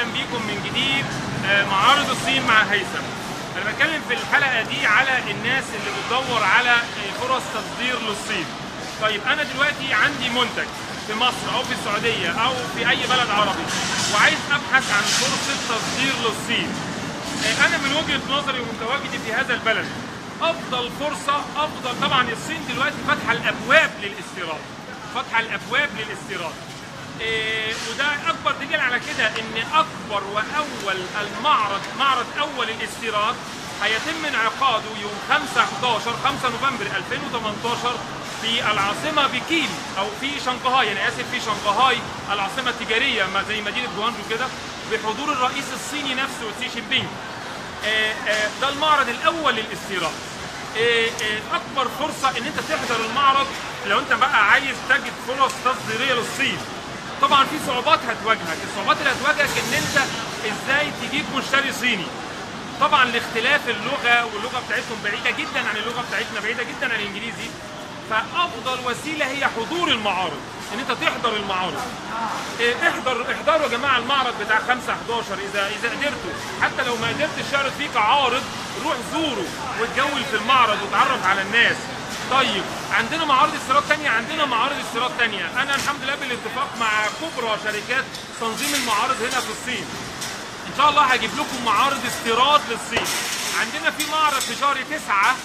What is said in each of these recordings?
اهلا بيكم من جديد آه، معارض الصين مع هيثم انا بتكلم في الحلقه دي على الناس اللي بتدور على آه، فرص تصدير للصين طيب انا دلوقتي عندي منتج في مصر او في السعوديه او في اي بلد عربي وعايز ابحث عن فرصه تصدير للصين آه، انا من وجهه نظري ومتواجدي في هذا البلد افضل فرصه افضل طبعا الصين دلوقتي فاتحه الابواب للاستيراد فاتحه الابواب للاستيراد إيه، وده اكبر دليل على كده ان اكبر واول المعرض معرض اول الاستيراد هيتم انعقاده يوم 5 11 5 نوفمبر 2018 في العاصمه بكين او في شنغهاي انا اسف في شنغهاي العاصمه التجاريه ما زي مدينه جوانجو كده بحضور الرئيس الصيني نفسه سي جين بينج آه، آه، ده المعرض الاول للاستيراد آه، آه، اكبر فرصه ان انت تحضر المعرض لو انت بقى عايز تجد فرص تصديريه للصين طبعا في صعوبات هتواجهك الصعوبات اللي هتواجهك ان انت ازاي تجيب مشتري صيني طبعا لاختلاف اللغه واللغه بتاعتهم بعيده جدا عن اللغه بتاعتنا بعيده جدا عن الانجليزي فافضل وسيله هي حضور المعارض ان انت تحضر المعارض إيه، احضر احضروا يا جماعه المعرض بتاع 5 11 اذا اذا قدرتوا حتى لو ما قدرتش يعرض فيك عارض روح زوره واتجول في المعرض وتعرف على الناس طيب عندنا معارض استيراد تانية عندنا معارض استيراد تانية انا الحمد لله بالاتفاق مع كبرى شركات تنظيم المعارض هنا في الصين ان شاء الله هجيب لكم معارض استيراد للصين عندنا في معرض في شهر 9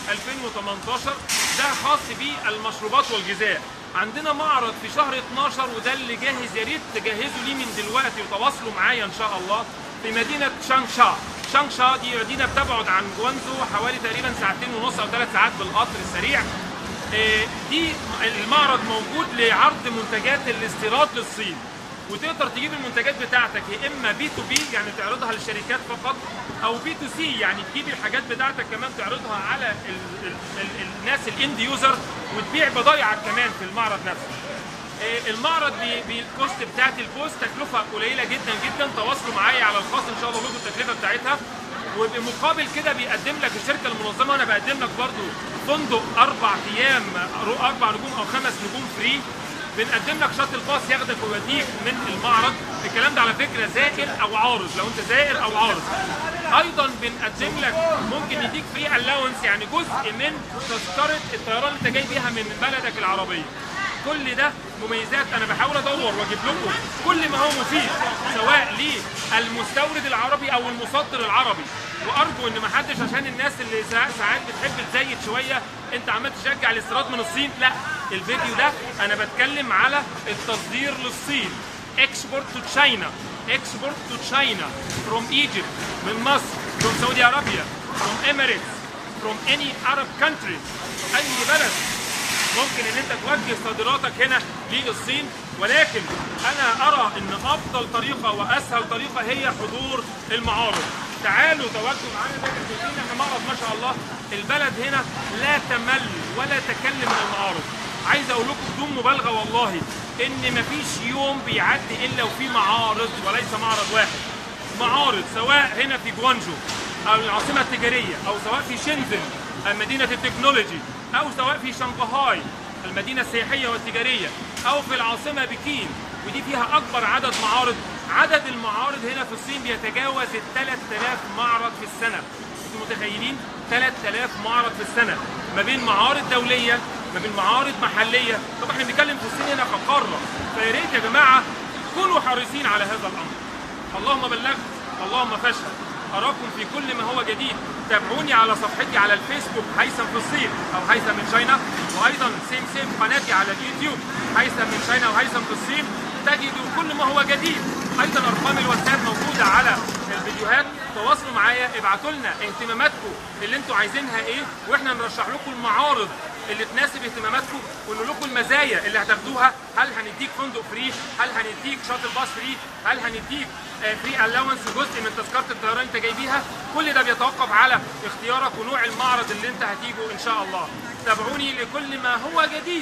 2018 ده خاص بالمشروبات والغذاء عندنا معرض في شهر 12 وده اللي جاهز يا ريت تجهزوا ليه من دلوقتي وتواصلوا معايا ان شاء الله في مدينه شانغشا شانغشا دي مدينه بتبعد عن جوانزو حوالي تقريبا ساعتين ونص او ثلاث ساعات بالقطر السريع آه، دي المعرض موجود لعرض منتجات الاستيراد للصين وتقدر تجيب المنتجات بتاعتك يا اما بي تو بي يعني تعرضها للشركات فقط او بي تو سي يعني تجيب الحاجات بتاعتك كمان تعرضها على ال ال ال الناس الاند يوزر وتبيع بضايعك كمان في المعرض نفسه آه، المعرض بي- بالكوست بتاعت البوست تكلفه قليله جدا جدا تواصلوا معايا على الخاص ان شاء الله لكم التكلفه بتاعتها وبمقابل كده بيقدم لك الشركه المنظمه انا بقدم لك برضو فندق اربع ايام اربع نجوم او خمس نجوم فري بنقدم لك شاتل باص ياخدك ويوديك من المعرض الكلام ده على فكره زائر او عارض لو انت زائر او عارض ايضا بنقدم لك ممكن نديك فري الاونس يعني جزء من تذكره الطيران اللي انت جاي بيها من بلدك العربيه كل ده مميزات انا بحاول ادور واجيب لكم كل ما هو مفيد سواء للمستورد العربي او المصدر العربي وارجو ان ما حدش عشان الناس اللي سا- ساعات بتحب تزيد شويه انت عمال تشجع الاستيراد من الصين لا الفيديو ده انا بتكلم على التصدير للصين اكسبورت تو تشاينا اكسبورت تو تشاينا فروم ايجيبت من مصر فروم سعودي ارابيا فروم اميريتس فروم اني Arab countries اي بلد ممكن ان انت توجه صادراتك هنا للصين ولكن انا ارى ان افضل طريقه واسهل طريقه هي حضور المعارض تعالوا تواجدوا معانا ده شايفين احنا معرض ما شاء الله البلد هنا لا تمل ولا تكلم من المعارض عايز اقول لكم بدون مبالغه والله ان مفيش يوم بيعدي الا وفي معارض وليس معرض واحد معارض سواء هنا في جوانجو او العاصمه التجاريه او سواء في شنزن مدينه التكنولوجي او سواء في شنغهاي المدينه السياحيه والتجاريه او في العاصمه بكين ودي فيها اكبر عدد معارض عدد المعارض هنا في الصين بيتجاوز ال 3000 معرض في السنه انتوا متخيلين 3000 معرض في السنه ما بين معارض دوليه ما بين معارض محليه طبعا احنا بنتكلم في الصين هنا كقاره فيا ريت يا جماعه كونوا حريصين على هذا الامر اللهم بلغت اللهم فاشهد اراكم في كل ما هو جديد تابعوني على صفحتي على الفيسبوك هيثم في الصين او هيثم من شاينا وايضا سيم سيم قناتي على اليوتيوب هيثم من شاينا وهيثم في الصين تجدوا كل ما هو جديد ايضا ارقام الواتساب موجوده على الفيديوهات تواصلوا معايا ابعتوا لنا اهتماماتكم اللي انتوا عايزينها ايه واحنا نرشح لكم المعارض اللي تناسب اهتماماتكم ونقول لكم المزايا اللي هتاخدوها هل هنديك فندق فري هل هنديك شاطل باص فري هل هنديك فري الاونس جزء من تذكره الطيران انت جاي بيها كل ده بيتوقف على اختيارك ونوع المعرض اللي انت هتيجه ان شاء الله تابعوني لكل ما هو جديد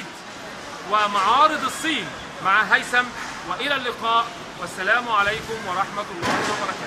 ومعارض الصين مع هيثم والى اللقاء والسلام عليكم ورحمه الله وبركاته